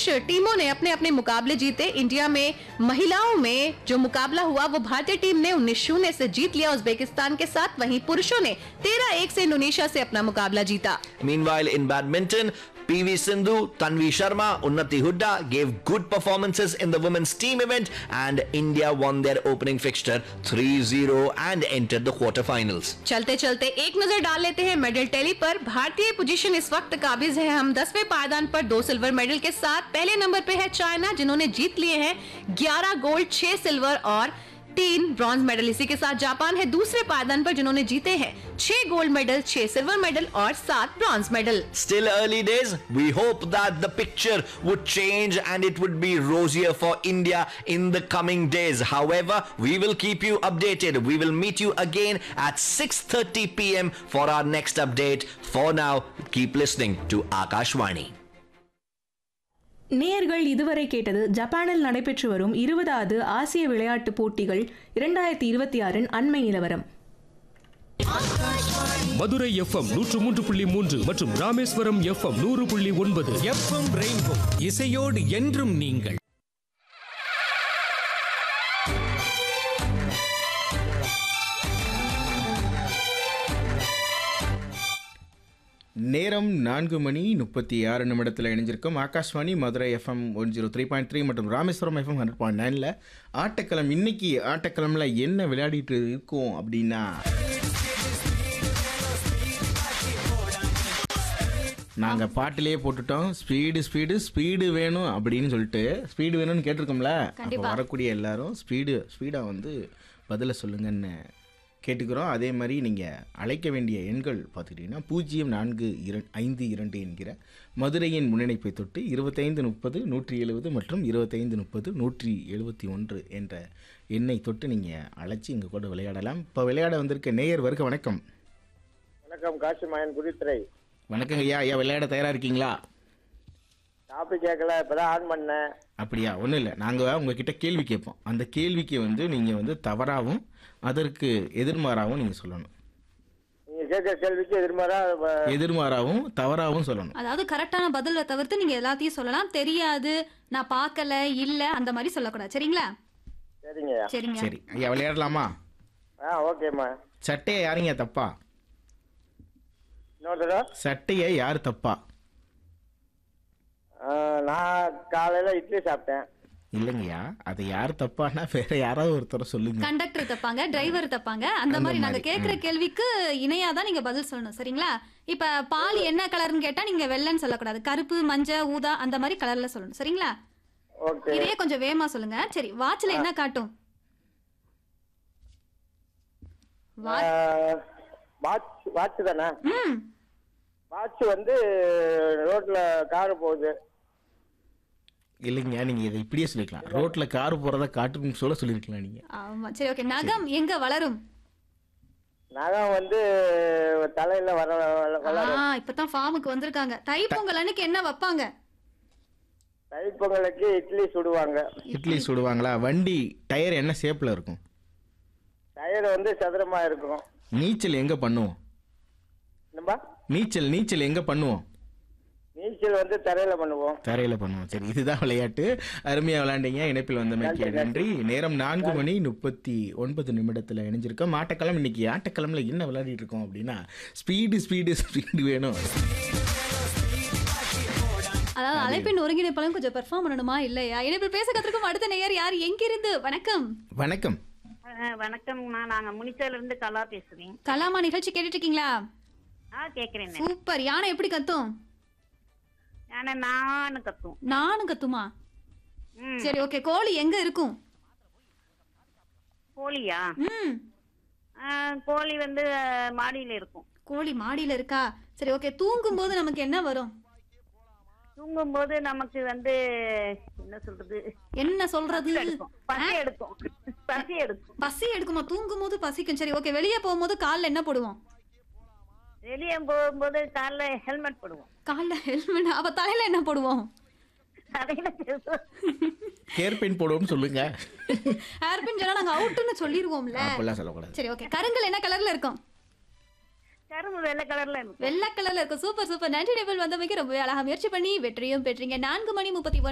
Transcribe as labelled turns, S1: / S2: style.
S1: पुरुष टीमों ने अपने अपने मुकाबले जीते इंडिया में महिलाओं में जो मुकाबला हुआ वो भारतीय टीम ने उन्नीस शून्य से जीत लिया उज्बेकिस्तान के साथ वहीं पुरुषों ने तेरह एक से इंडोनेशिया से अपना मुकाबला जीता
S2: Meanwhile, in badminton, PV Sindhu, Tanvi Sharma, Unnati Hooda gave good performances in the women's team event and India won their opening fixture 3-0 and entered the quarterfinals.
S1: चलते चलते एक नजर डाल लेते हैं मेडल टैली पर भारतीय पोजीशन इस वक्त काबिज है हम दसवें पायदान पर दो सिल्वर मेडल के साथ पहले नंबर पे है चाइना जिन्होंने जीत लिए हैं 11 गोल्ड 6 सिल्वर और तीन ब्रॉन्ज मेडल इसी के साथ जापान है दूसरे पायदान पर जिन्होंने जीते हैं छह गोल्ड मेडल छह सिल्वर मेडल और सात bronze medal
S2: Still early days, we hope that the picture would change and it would be rosier for India in the coming days. However, we will keep you updated. We will meet you again at 6:30 p.m. for our next update. For now, keep listening to Akashvani.
S3: நேயர்கள் இதுவரை கேட்டது ஜப்பானில் நடைபெற்று வரும் இருபதாவது ஆசிய விளையாட்டுப் போட்டிகள் இரண்டாயிரத்தி இருபத்தி ஆறின் அண்மை நிலவரம்
S4: மதுரை எஃப்எம் நூற்று மூன்று புள்ளி மூன்று மற்றும் ராமேஸ்வரம் எஃப்எம் நூறு புள்ளி ஒன்பது
S5: எஃப்எம் ரெயின்போ இசையோடு என்றும் நீங்கள்
S6: நேரம் நான்கு மணி முப்பத்தி ஆறு நிமிடத்தில் இணைஞ்சிருக்கும் Akashvani Madurai FM one zero three point three மற்றும் ராமேஸ்வரம் எஃப்எம் ஹண்ட்ரட் பாயிண்ட் நைனில் ஆட்டக்களம் இன்னைக்கு ஆட்டக்களமில் என்ன விளையாடிட்டு இருக்கோம் அப்படின்னா நாங்கள் பாட்டிலே போட்டுட்டோம் ஸ்பீடு ஸ்பீடு ஸ்பீடு வேணும் அப்படின்னு சொல்லிட்டு ஸ்பீடு வேணும்னு கேட்டிருக்கோம்ல அப்போ வரக்கூடிய எல்லாரும் ஸ்பீடு ஸ்பீடாக வந்து பதிலை சொல்லுங்கன்னு கேட்டுக்கிறோம் அதே மாதிரி நீங்கள் அழைக்க வேண்டிய எண்கள் பார்த்துக்கிட்டிங்கன்னா பூஜ்ஜியம் நான்கு இர ஐந்து இரண்டு என்கிற மதுரையின் முன்னிணைப்பை தொட்டு இருபத்தைந்து முப்பது நூற்றி எழுபது மற்றும் இருபத்தைந்து முப்பது நூற்றி எழுபத்தி ஒன்று என்ற எண்ணை தொட்டு நீங்கள் அழைச்சி இங்கே கூட விளையாடலாம் இப்போ விளையாட வந்திருக்க நேயர் வருக வணக்கம்
S7: வணக்கம் காசி மாயன் குடித்துறை
S6: வணக்கங்க ஐயா ஐயா விளையாட தயாராக இருக்கீங்களா
S7: டாபிக் கேட்கல இப்பதான் ஆன் பண்ணேன்
S6: அப்படியா ஒன்றும் இல்லை நாங்கள் உங்ககிட்ட கேள்வி கேட்போம் அந்த கேள்விக்கு வந்து நீங்கள் வந்து தவறாகவும் அதற்கு எதிர்மாறாகவும் நீங்கள் சொல்லணும்
S7: நீங்க கேட்கிற கேள்விக்கு எதிர்மாரா வ-
S6: எதிர்மாறாகவும் தவறாகவும் சொல்லணும்
S8: அதாவது கரெக்டான பதிலை தவிர்த்து நீங்க எல்லாத்தையும் சொல்லலாம் தெரியாது நான் பார்க்கல இல்ல அந்த மாதிரி சொல்லக்கூடாது சரிங்களா
S7: சரிங்கய்யா
S8: சரிங்க
S6: சரி ஐயா விளையாடலாமா
S7: ஆ ஓகேம்மா
S6: சட்டையை யாருங்க தப்பா
S7: இன்னொரு தடவை
S6: சட்டையை யார் தப்பா
S7: ஆ, நான் காலையில இட்லி சாப்பிட்டேன்
S6: இல்லைங்கய்யா அதை யார் தப்பானா வேற யாராவது ஒருத்தரை சொல்லுங்க
S8: கண்டக்டர் தப்பாங்க டிரைவர் தப்பாங்க அந்த மாதிரி நாங்க
S6: மாதிரி,
S8: கேக்குற கேள்விக்கு இணையா தான் நீங்க பதில் சொல்லணும் சரிங்களா இப்ப பால் என்ன கலர்னு கேட்டா நீங்க வெள்ளைன்னு சொல்லக்கூடாது கருப்பு மஞ்சள் ஊதா அந்த மாதிரி கலர்ல சொல்லணும் சரிங்களா
S7: ஓகே
S8: இதே கொஞ்சம் வேகமா சொல்லுங்க சரி வாட்ச்ல என்ன காட்டும் வா-
S7: வாட்ச் வாட்ச் தானே
S8: ம்
S7: வாட்ச் வந்து ரோட்ல கார் போகுது
S6: இல்லைங்க நீங்க இதை இப்படியே சொல்லிக்கலாம் ரோட்ல கார் போறதா காட்டுன்னு சொல்ல சொல்லிருக்கலாம் நீங்க
S8: ஆமா சரி ஓகே நகம் எங்க வளரும்
S7: நகம் வந்து தலையில வர வள- வளரும்
S8: ஆ இப்பதான் ஃபார்முக்கு வந்திருக்காங்க தைப்பொங்கல் அன்னைக்கு என்ன வைப்பாங்க
S7: தைப்பொங்கலுக்கு இட்லி சுடுவாங்க
S6: இட்லி சுடுவாங்களா வண்டி டயர் என்ன ஷேப்ல இருக்கும்
S7: டயர் வந்து சதுரமா இருக்கும்
S6: நீச்சல் எங்க பண்ணுவோம்
S7: என்னப்பா
S6: நீச்சல் நீச்சல் எங்க பண்ணுவோம்
S7: நீச்சல் வந்து தரையில பண்ணுவோம்
S6: தரையில பண்ணுவோம் சரி இதுதான் விளையாட்டு அருமையா விளையாண்டீங்க இணைப்பில் வந்தமைக்கு நன்றி நேரம் நான்கு மணி முப்பத்தி ஒன்பது நிமிடத்துல இணைஞ்சிருக்கோம் ஆட்டக்களம் இன்னைக்கு ஆட்டக்களம்ல என்ன விளையாடிட்டு இருக்கோம் அப்படின்னா ஸ்பீடு ஸ்பீடு ஸ்பீடு வேணும்
S8: அதாவது அழைப்பின் ஒருங்கிணைப்பாளரும் கொஞ்சம் பெர்ஃபார்ம் பண்ணணுமா இல்லையா இணைப்பில் பேச கத்திருக்கும் அடுத்த நேயர் யார் எங்கிருந்து வணக்கம்
S6: வணக்கம்
S9: அஹ் வணக்கம்மா நாங்க முனிச்சால இருந்து கலா பேசுறேன்
S8: கலாமா நிகழ்ச்சி கேட்டுட்டு இருக்கீங்களா
S9: ஆ கேக்குறேன்
S8: சூப்பர் யானை எப்படி கத்தும்
S9: ஆனா நானு கத்தும்
S8: நானும் கத்துமா
S9: ம்
S8: சரி ஓகே கோழி எங்க இருக்கும்
S9: கோழியா
S8: ம்
S9: அஹ் கோழி வந்து அஹ், மாடியில இருக்கும்
S8: கோழி மாடியில இருக்கா சரி ஓகே தூங்கும் போது நமக்கு என்ன வரும்
S9: தூங்கும்போது நமக்கு வந்து என்ன சொல்றது
S8: என்ன சொல்றது
S9: எடுக்கும் பசி எடுக்கும் பசி எடுக்கும்
S8: பசி எடுக்குமா தூங்கும் போது பசிக்கும் சரி ஓகே வெளியே போகும்போது கால்ல என்ன போடுவோம்
S9: வெளியே போகும்போது காலைல ஹெல்மெட் போடுவோம்
S8: கால்ல ஹெல்மெட் அப்ப தலையில என்ன போடுவோம்
S9: தலையில
S6: ஹேர் போடுவோம்னு சொல்லுங்க
S8: ஹேர்பின் சொன்னா நாங்க அவுட்னு சொல்லிருவோம்ல
S6: அப்படிலாம் சொல்லக்கூடாது
S8: சரி ஓகே கருங்கல் என்ன கலர்ல இருக்கும்
S9: கரும்பு வெள்ளை கலர்ல இருக்கும்
S8: வெள்ளை கலர்ல இருக்கும் சூப்பர் சூப்பர் நன்றி டேபிள் வந்தமைக்கு ரொம்பவே அழகா முயற்சி பண்ணி வெற்றியும் பெற்றீங்க நான்கு மணி முப்பத்தி